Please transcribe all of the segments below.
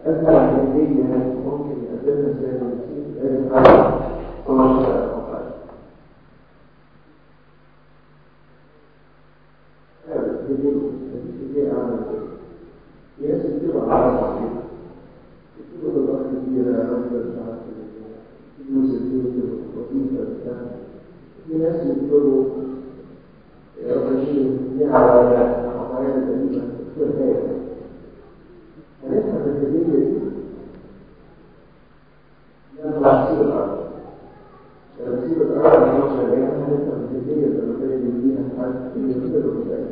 أسهل هدية ممكن يقدمها زي المسيح لازم أعرف هو شاء الله هدية أعمل كده ناس بتبقى على صحيح بتبقى بالوقت كبيرة رجل مش عارف فلوس الفلوس الوظيفة بتاع في ناس بيطلبوا رجل على حضارات قديمة في الهيئة هنفهم الهدية دي لما نسيب الأرض لما نسيب الأرض نحن شغالين هنفهم الهدية اللي ربنا يديها حد اللي كده بالكتاب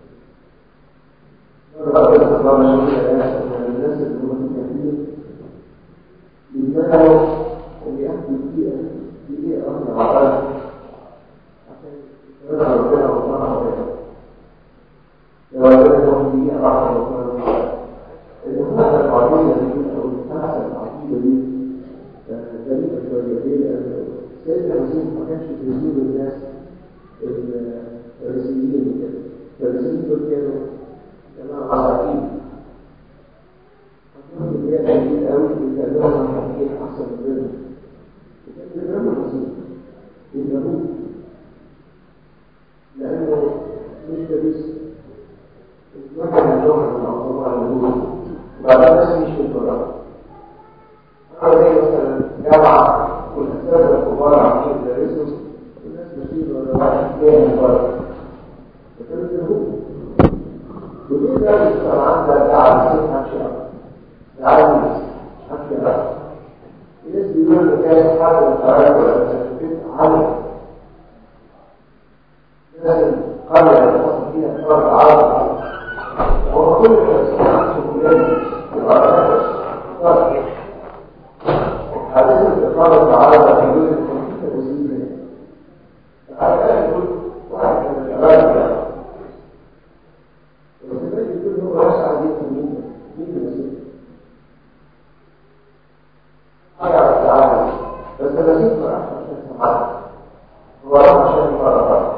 مرة كده طبعا شوية من الناس اللي هم متكلمين يتمنوا أن يأخذوا دقيقة دقيقة واحدة على الأرض عشان يتمنى ربنا وطلع ربنا لو ربنا لهم دقيقة واحدة وطلع ربنا الإخلاص العقيدة دي أو الإخلاص العقيدة دي غريبة شوية ليه؟ لأن سيدنا المسيح ما كانش بيزور الناس الفارسيين وكده الفارسيين دول كانوا جماعة عراقيين عندهم كميات كتير قوي بيتكلموا عن حقيقة أحسن منهم وكان بيجرموا المسيح يجرموه لأنه مش كبيس واحد عندهم من العظماء اليهود وبعدين الناس مش في القرآن أنا زي مثلا جامعة والأساتذة الكبار عاملين يدرسوا والناس ماشيين ورا واحد جاي من بره فكانوا يكرهوه ودي ده كان عندها دعوة ست همشي أكتر دعوة همشي أكتر الناس بيقولوا إن كان حد من القرايب ولا مسافرين علم ناس القرية اللي حصل فيها فرق عربي هو كل الناس عندهم ولاد العربية فرق حديث الإقامة تعالى في جزء من الوزير تعالى يقول واحد من الأبائل يعني وكذلك يقول هو يسعى جدا مين مين المسيح حاجة تعالى بس المسيح ما راحش عشان يسمعها هو راح عشان يفرق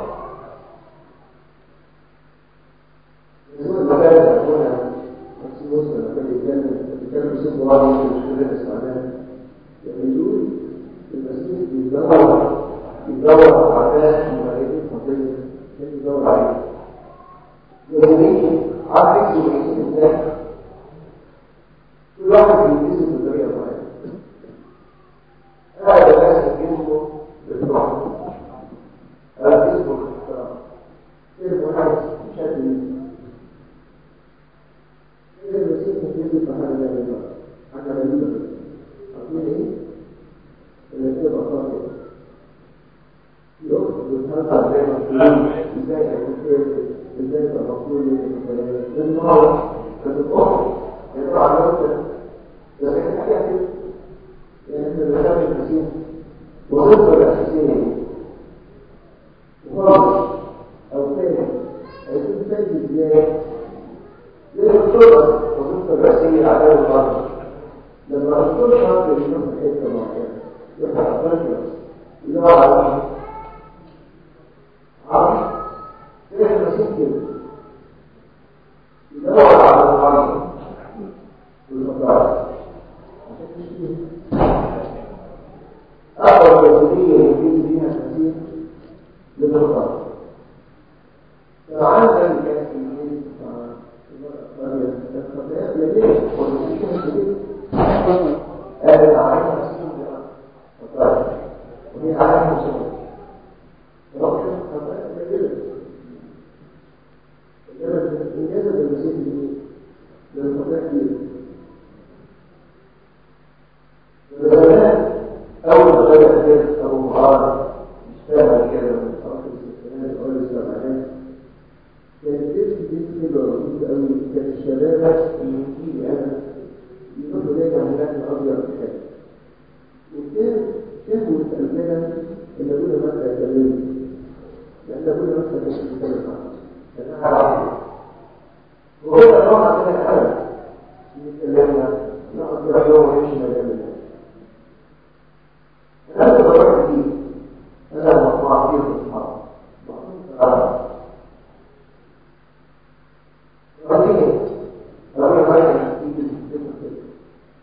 يقول المكان يكون نفس مسلم لما كان يتكلم يتكلم بصوت واضح مش كلنا سمعناه يقول المسيح بيدور بيدور على ناس مميزين خطيه كان بيدور عليه يومين عارف يكتب المسيح ازاي كل واحد بيلتزم بطريقه معينه هذا الناس جسمه بالروح هذا جسمه بالاحترام غير واحد شكل غير المسيح يلتزم بحاجه غريبه حاجه غريبه عارفين ايه؟ اللي بتبقى خاطئة يقصد الهرطة زي ما تقول ازاي هيكون ازاي تبقى مقبول لان هو كانت اخرى يطلع على الوقت لكن حاجة كده يعني احنا بنتابع المسيح وظيفة الأساسية وخلاص أو فاهم هيكون فاهم ازاي زي ما بتبقى وظيفة الرئيسية على الأرض لما الدكتور شاطر يشوف حته معينه يفتح الفرشه يدور على عارف زي المسيح كده يدور على المرض والخطايا عشان تشتيه أقرب وسيلة يجيز بيها المسيح للخطايا فعند كانت في الجيش مع المرأة الخطايا ليه؟ والمسيح كانت كده قال عليها مسلم خطايا وهي عليها مسلم رغم خطايا كبيرة إنجاز المسيح دي للخطايا كبيرة وزمان أول ما بدأ كده أبو معاذ اشتغل كده من أواخر الستينات أوائل السبعينات كانت اسم دي كده رهيب قوي كان الشباب اللي يجي أنا يروحوا دايما هناك الأبيض الحاجة وكان شهوة قلبنا إن أبونا مكة يكلمني لأن أبونا مكة كان بيتكلم عنه كان قاعد عظيم وكده نقعد عندنا أمل يتكلمنا نقعد كده يوم ونمشي مجال الله أنا كنت بروح فيه أنا مطمع فيه في الصحابة بعضهم وبعدين أبونا مكة يجي في الفكرة كده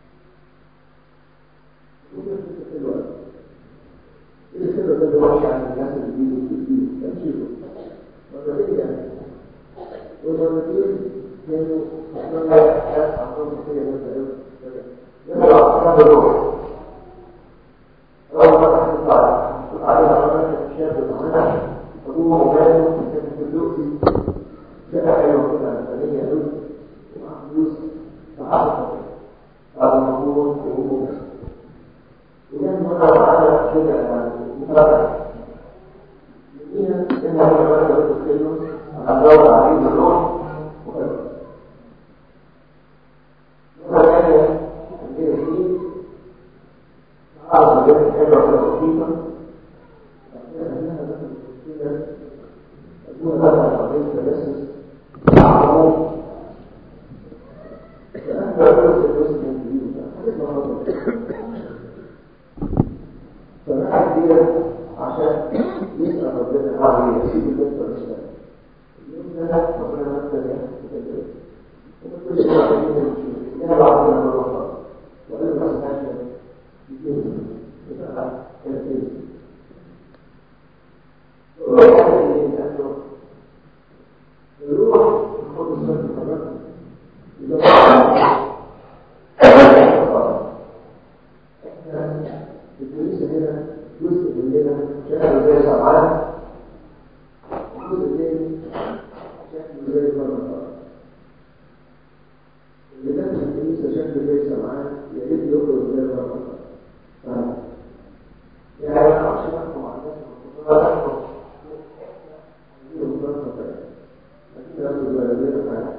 عشرة بعد ما هو وهو وكان مرة معانا كده يعني مفرق هنا إن هو مرة بتتكلم عن دور عريض الروح وكذا مرة ثانية عندنا فيه أعرف بين حلوة كده بسيطة لأنها مثلا كده تكون مثلا قضية تجسس معروف فأنت أقول الجزء من الجديد حاجة مهمة فنحن كده عشان يسأل ربنا عن يسيب البنت والإسلام اليوم ده ربنا مثلا يحكي كده وكل شيء عايزين يا بعض من الرفض وقال له بس حاجة يجيب يبقى كثير لأنه الروح يخوض الصوت الحرام احنا الكنيسة هنا جزء مننا شكله زي سمعان وجزء تاني شكله زي فرنسا اللي داخل الكنيسة شكله زي سمعان يا ريت يخرج زي فرنسا يعني ما اعرفش نحكم على الناس ولا نحكم لكن لا تبالغ حاجه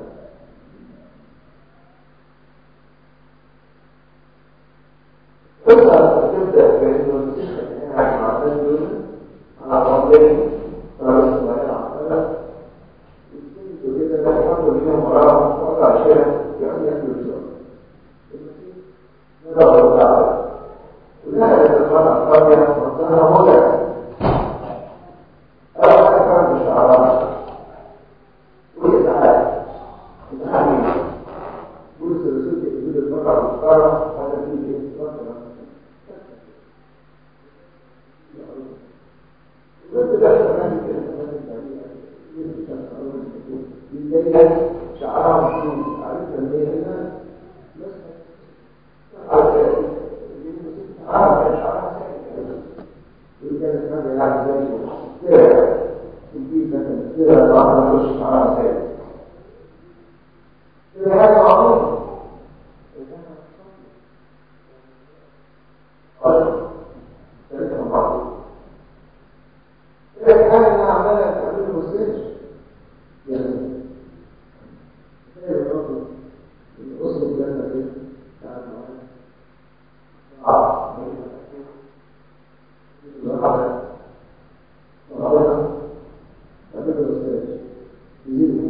قصة تبدأ بأنه المسيح قاعد مع الناس دول على قبرين رئيس إسماعيل عقبة وكده كده يحطوا فيهم وراهم وقع شيئا يعني ياكلوا الشغل المسيح نظر الدعوة ودخلت المرأة القرية منظرها متعب أول حاجة كانت بشعرها وهي تعالى تعالى بولس الرسول يقول المرأة بالقرى هذا فيه ايه؟ وانت ده كمان كده كمان شعرها مشهور عارفه ان هي هنا بس عارفه شعرها وكانت حاجه يعني زي كده الجيل ده كان كده الواحد يخش شعرها زي كده حاجه معروفه ثلاثة من بعض لكن أنا اللي عمالة تعمل مساج يعني تخيل الرجل الأسرة بلادنا كده قاعد معانا آه الواحدة ربنا تعمل مساج يزيد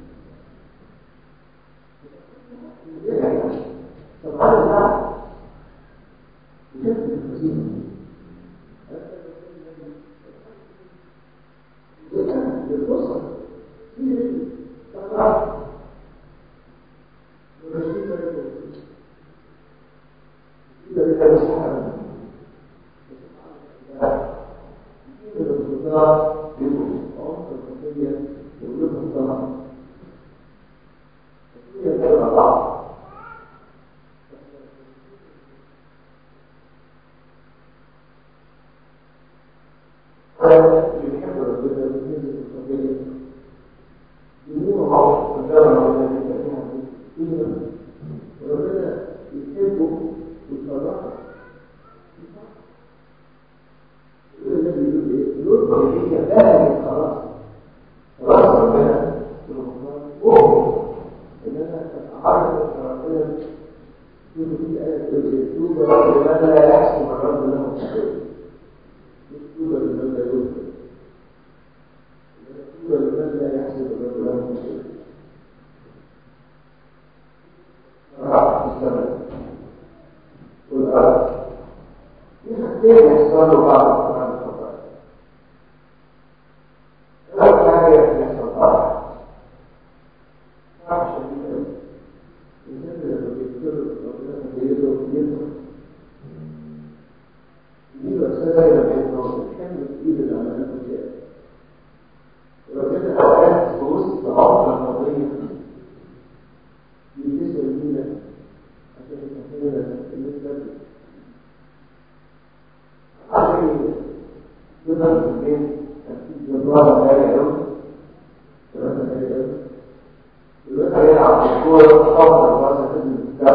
طب هذا النعم يشكل الخزينة للأسرة في تقرأ ونشيد لكم إذا بك مسحبا من الخطاة يقول عمق الخطية يقولون طبعا الخطية تبقى ضعف اللي بيحب ربنا بينزل القضية يمور معه قدام ربنا فيها وربنا يحبه ويفرحه النبي يقول ايه؟ يقول هي ذلك خلاص خلاص ربنا وهو ان انا اعرف ربنا يقول في آية تقول ايه؟ توبة لمن لا يحسب الرب له مكتوبة لمن لا يوفق مكتوبة لمن لا يحسب الرب له راح في السماء والأرض في حاجتين يحصلوا بعض القرآن الخطأ أول حاجة يحصل فرح فرح شديد أوي الإنسان لما بيذكر ربنا بيده يفرح دي رسالة إلى بيته كان إيد العمل الكتاب وربنا أوقات في وسط عمق القضية بيتصل بينا عشان يفهمنا بالنسبة عارفين تقدر في البيت تنفيذ جبارة غالية أوي ثلاثة غالية أوي الوقت هيلعب الكورة خبط الراسة تنزل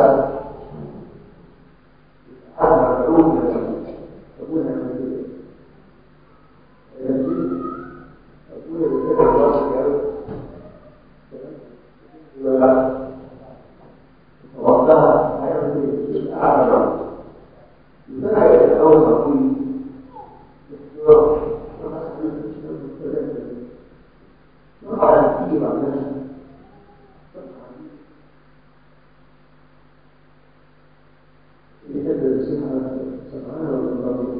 يحب المسيح سمعان ولا ضمير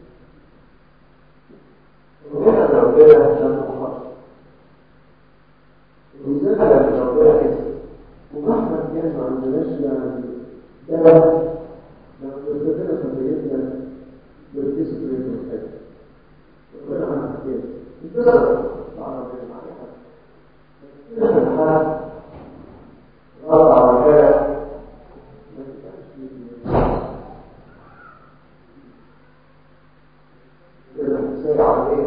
وهنا ربنا شرط خاص وإذا هذا ربنا كده ومهما كان ما عندناش يعني دواء لو ابتدينا خطيتنا بالكسب رجل الحج ربنا عمل كده مش بس العربية معايا في الحال رفع وكالة سيء عربية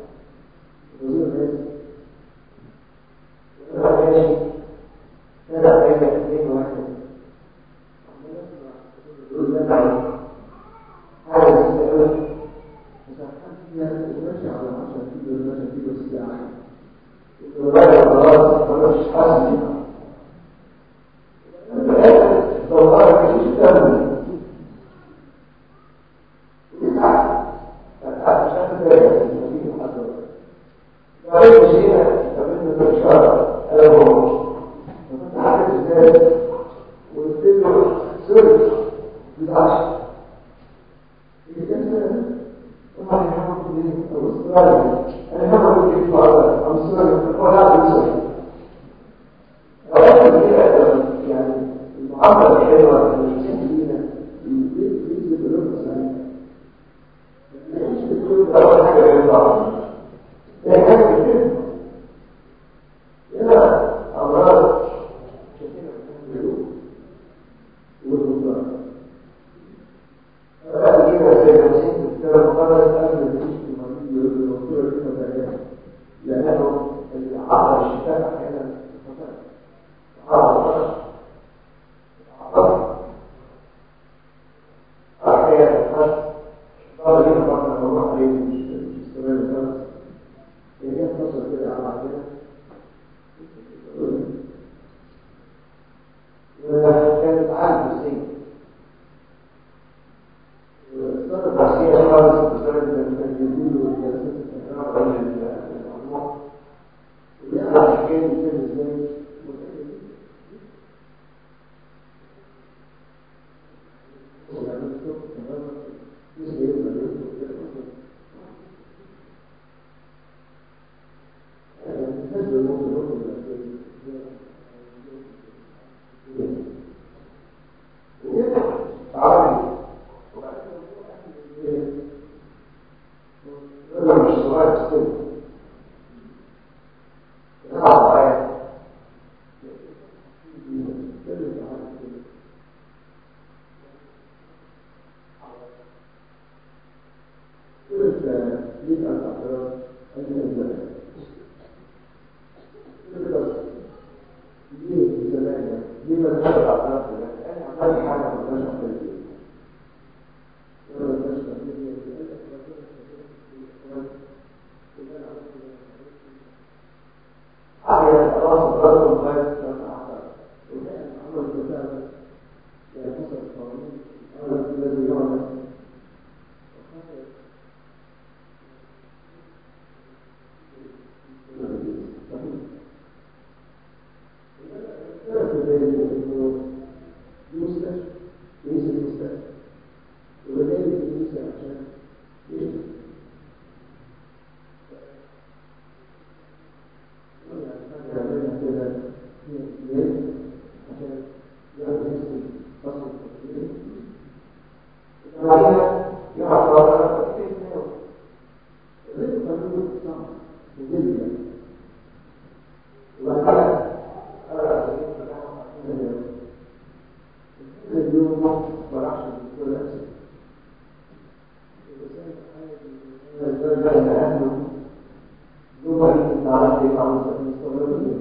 وأنا ماشي ثلاث أيام اثنين واحد حاجة بسيطة وبدأ خلاص أنا مش حاسس لو قال مفيش دم ويتعب فتعب مش عارف ازاي مفيش حد بعدين مشينا قابلنا في الشارع انا هو فكنت عارف ازاي وقلت له سوري ما تزعلش طبعا يا حبيبي ايه ابص راجع انا ما قلت لك فاضل ام سوري ولا سوري أولا كده يعني المعاملة الحلوة اللي بتسند لينا أول حاجة يطلع هي حاجة كده هنا أمراض فبقى لينا زي ما سيد الكتاب المقدس لأنه العقل الشفاء أحيانا عقل عقل أحيانا الخاص قال لي مرة نروح عليه السلام الخمس هي كانت تصل كده على عندنا وكانت عالم السين صار العسية خالص بسبب كان يقولوا جلسات التكرار الموضوع ويعرف كان يتم ازاي ويعمل الصبح تماما يسمى يبقى يوم كده مثلا يعني الحزب ممكن ممكن عربي هذا مش صغير السن صعب عليا ليه ما تشتغل على نفسك انا عملت حاجه ما كنتش عملت حاجه خلاص الرجل لغايه لما احضر الذي يعمل مستشفى ينزل المستشفى وبدأ الكنيسة عشان يشتغل يعملها كده في الليل عشان يعمل يسمي فصل التطبيق وبعدين يقعد فتره كتير منه غير قانون صعب مجلد وبعدين اليوم ما راحش الدكتور نفسه بين اهله ثم انت عرفت ايه عن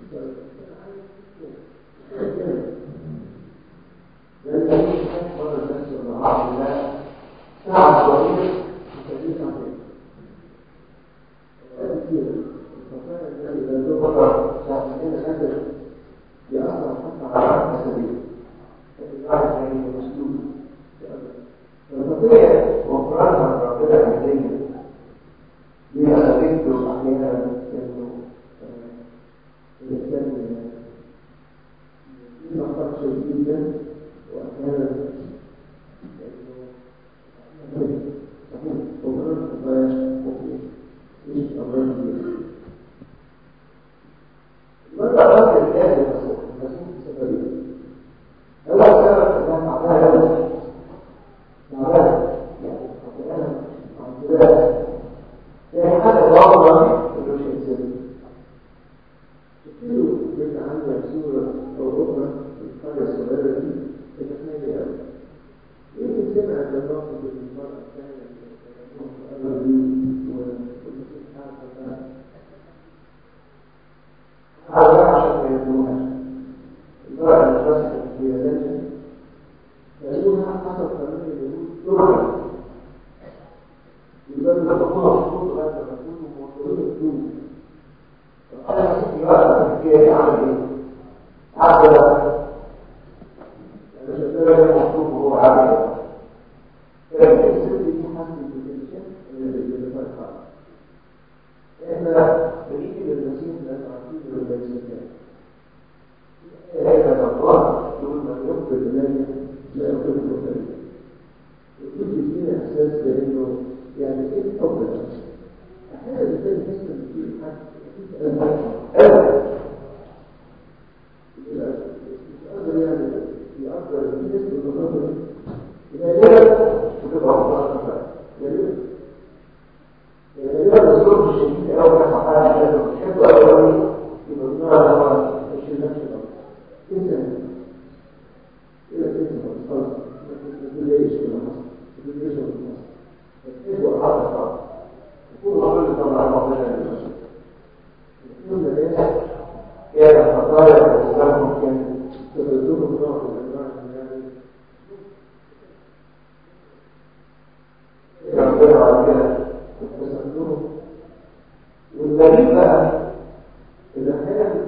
ساعة طويلة يأثر حتى على على السبيل الواحد يعني مسلوب الخطيئة وقرانها ربنا عندنا ليه أخذته أحيانا إنه الإنسان يخطأ شديدا وأحيانا كان المطلوب وهو عامل كان الست دي حاسة بالإنسان اللي فرحان احنا بنيجي للمسيح لأنه عارفين إنه ليس كان هذا الله يقول من يقبل إلي لا يقبل إلي وكل فينا إحساس بأنه يعني إيه الحب ده؟ أحيانا الإنسان يحس إن في حد أنا مش قادر يعني يقدر في ناس بالمناظر غالبا بتبقى مخالفة غالبا غالبا الظروف الشديدة أو كحقها لازم تحب أوي يبقى النار هو يشيل نفسه الأول إنسان إلى إنسان خلاص ما تدريش ولا حصل ما تدريش ولا حصل فتحبوا حصل خلاص وكل كل طبعا ربنا يمشي يوم الناس كان خطايا وأسبابهم كان تبدلهم نوع من أنواع يعني ربنا بعد كده تسلمهم والغريب بقى إذا كان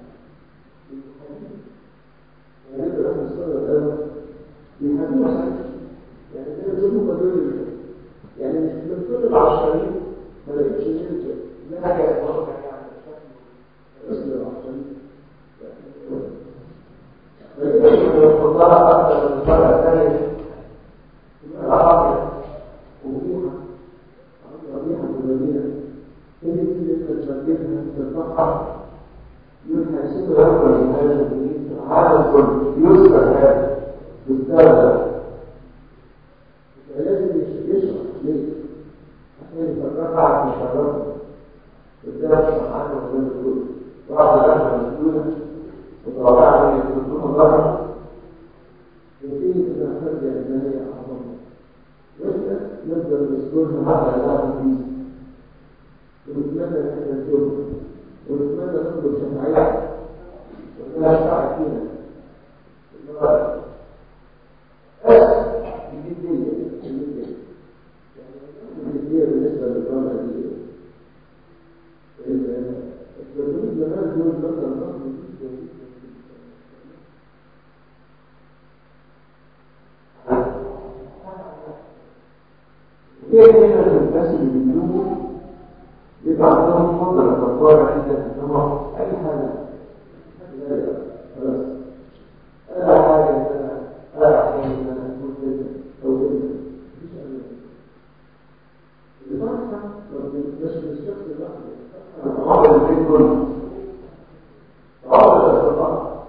يعني يبقى في الصلاة الأول بيحبوا صحيح يعني كانوا يقولوا بدول يعني مش من كل العشرين ما لقيتش ملك لا حاجة واضحة يعني اسم العشرين ما لقيتش من الفضلاء أكثر من الفرق الثانية العربية ومريحة ربيعة في المدينة هي دي اللي انت تملكها ترفعها يقول هيسيبها أكبر من هذا الجديد العالم كله يذكر هذا بالدرجة لازم يشرح ليه؟ عشان يفرقها عن يشرفها قدام الصحابة وقدام الكل بعض الأهل مسؤولة وطبعا من يكتبون ظهر يمكن أن ترجع إلى هي أعظم واحنا نقدر نذكرها حتى لا تنفيذ ونتمنى ان احنا نشوفها ونتمنى نطلب شفاعتها وانها شفاعة فينا بس الجدية الجدية يعني الجدية بالنسبة للطلبة دي التدريب زمان دول مثلا ضخم جدا كيف هنا الناس اللي بيدوه يبقى عندهم قدرة جبارة جدا ان هم اي حاجة خلاص انا حاجة ان انا ارى حاجة ان انا اكون كذا او كذا مفيش امل الفرحة مش بالشخص لوحده عمر البيت كله عمر الاستطاعة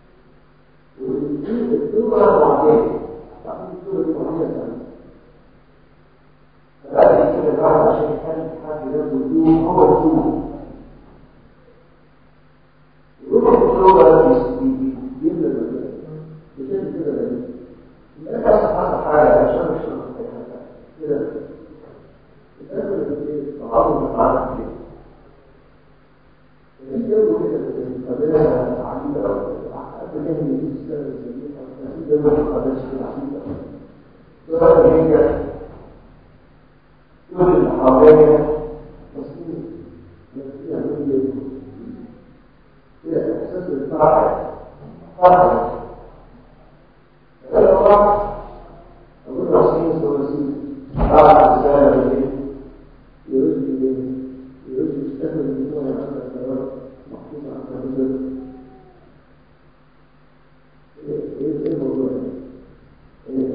والدولة معدية تعرفين الدولة دي معدية فبقى يكتب الواحد عشان يخلي حد ياخد الدين هو الدين يقول لك الدولة بيملى المكان بشكل كده غريب لا بس حصل حاجة عشان مش كده الأول الاثنين تعاطوا معانا كده في جو كده قضايا عديدة أو قبل كده من السنة الجديدة في جو قضايا عديدة سؤال هي كل الحوالي تصميم يستطيع أن يكون إلى إحساس الفرح فرح فلو راح أقول رصين ثلاثين بعد رسالة بالليل يرد يرد يستخدم الدموع عند القرار محطوط عند الرجل ايه الموضوع يعني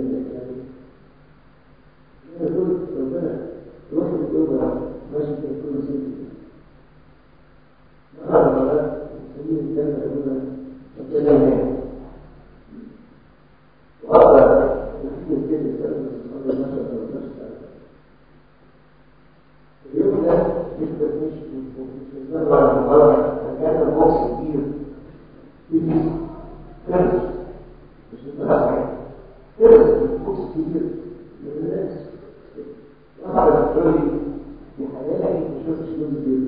يعني يقول ربنا روح التوبة ماشي في كل سنة ما هذا ولا سبيل الجنة الأولى ربنا يهان وهذا نتيجة كده يسألنا سبحانه المشهد أو المشهد اليوم ده يقدر مش مش الزرع على المقارنة كان البوكس كبير فيه كرز مش الزرع كرز بوكس كبير من الناس واحد يقول لي في حياتي ما شفتش جزء كبير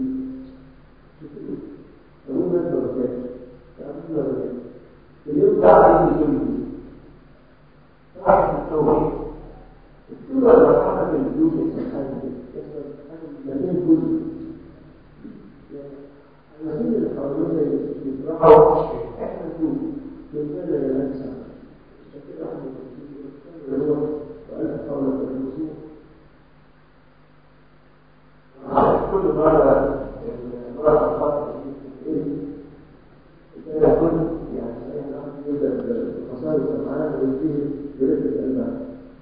أقول مات بركات أقول بركات اليوم ده عايز يقول لي راح التوبة التوبة المرحلة من الجوز الحاجة مكان كله الوسيلة اللي حوالينا يفرحوا احنا نشوف كلنا يا نفسنا كده معاه ويديه يرد قلبها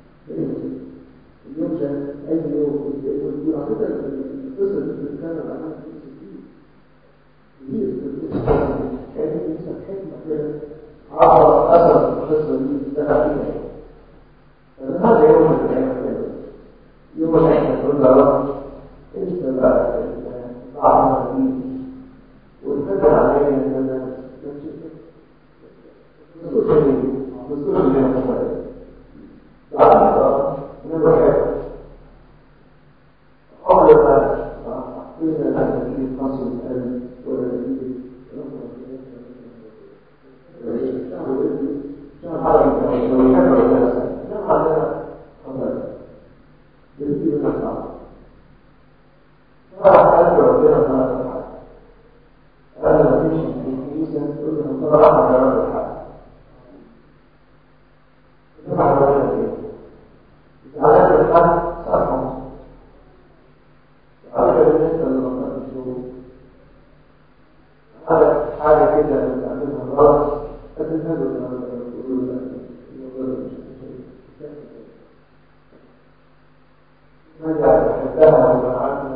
اليوم ده اي يوم وعلى فكره القصه دي بتتكلم عنها في كتير كتير في القصه دي كانت لسه حكمه كده عبر اثر القصه دي اشتغل فيها فهذا يوم من الايام يوم العيد تقول له رب انت بقى ضعف دي والفتح عليا ان انا مسؤول شديد مسؤول شديد بعد الله نمر حياتي قبل ما حطينا لها نتيجة قصر القلب ولا نتيجة شعب عربي لو يحب ربنا نعم عندنا قضايا بنتيجة نفسها فرح قلب ربنا هذا الحق قال ما فيش في الكنيسة تقول لهم فرح على رب الحق فرح ربنا فيه على الحق صرفهم على بالنسبة للمنطقة الشغل هذا حاجة كده بتعملها غلط قدمها له النهارده يقولوا لا الموضوع مش حاجة بحبها وبعدنا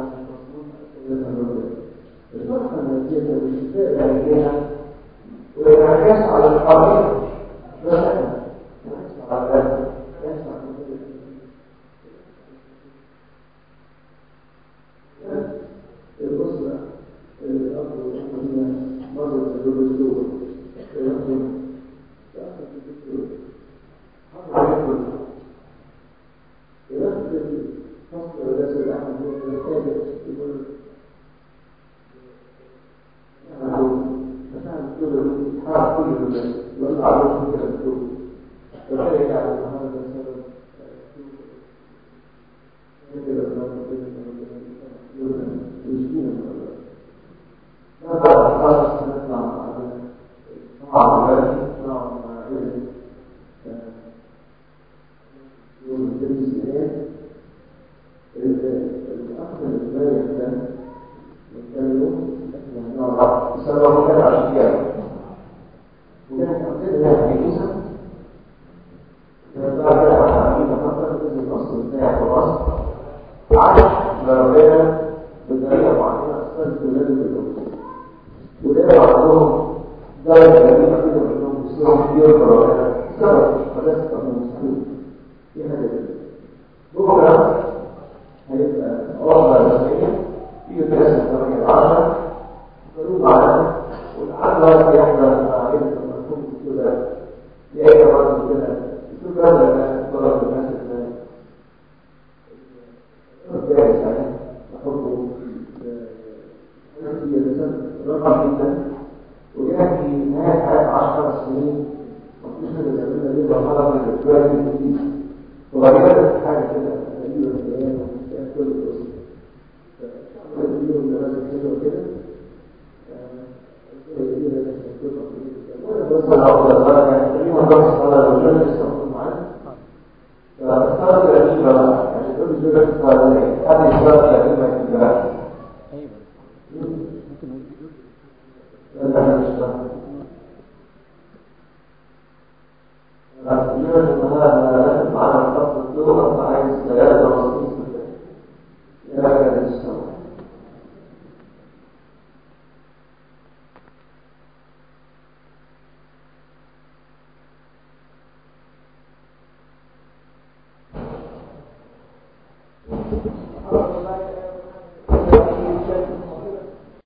الفرحة النفسية والشفاء النفسية والانعكاس على الحرية بس احنا نحس على القلب نحس على الأسرة الأب والأم مروا تجربة الزوج ويأخذ تأخذ في الدكتور حصل يدخل يأخذ الفصل وليس الأحد هو الثالث يقول فكان الدكتور يتحرك كل يوقع له في الدكتور وكان يجعل هذا السبب هذا خالص نطلع على مع ولادي مع عائلة يوم الخميس الآن الأخ الإسماعيلي ده نتكلمه احنا نعرف بسبب كان عشان وكانت عندنا كنيسة كانت بعد كده عشان فقط نزل مصر بتاع في مصر عاش لربنا بطريقة معينة أثرت في ولاد الدكتور ولقوا عندهم درجة غريبة كده منهم اسمهم يرضى ربنا سبب وليس أمر مستحيل في حاجة كده بكرة هيبقى عطلة رسمية في دراسة 8 10 قالوا معانا والعقل وقت يحضر مع عائلة المرحوم كده يا برضه كده يشوف هذا الناس ضرب الناس جاهز يعني بحبه هي رقم جدا وجاء في نهاية حياة 10 سنين مفيش حاجة زماننا دي مرحلة من الإجبار الجديد وغيرت حاجة كده غريبة في الأيام كانت كل الأسرة فعملت ليهم نماذج حلوة كده يدينا ناس مكتوبة وانا بس الأفضل بقى يعني خلينا نروح الصلاة لو جانا لسه موجود معانا فالصلاة الغريبة بقى يعني تقول لي جوجل الصلاة دي هذه الصلاة الغريبة ما يتبعش لا مش فاهم يوجد هذا معنا خط اللغة فعايز ثلاثة وستين يا كان السماء Thank you.